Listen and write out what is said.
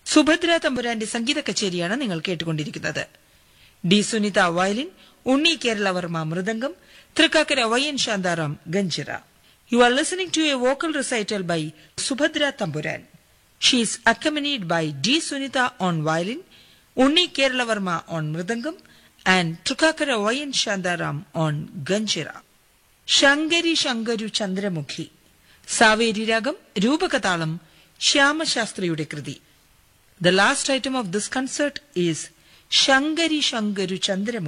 സുഭദ്ര തമ്പുരാന്റെ സംഗീത കച്ചേരിയാണ് നിങ്ങൾ കേട്ടുകൊണ്ടിരിക്കുന്നത് ഡി സുനിത വയലിൻ ഉണ്ണി കേരളവർമ്മ മൃദംഗം തൃക്കാക്കര വൈ എൻ ശാന്താറാം ഗഞ്ചിറ you are listening to a vocal recital by Subhadra Thampuran she is accompanied by D Sunitha on violin Unni Keralavarma on mridangam and Thrikkakara Y N Shantharam on ganjira Shankari Shankaru Chandramukhi Saveri രാഗം രൂപകതാളം ശ്യാമശാസ്ത്രിയുടെ കൃതി The last item of this concert is Shankari Shankaru Chandramukhi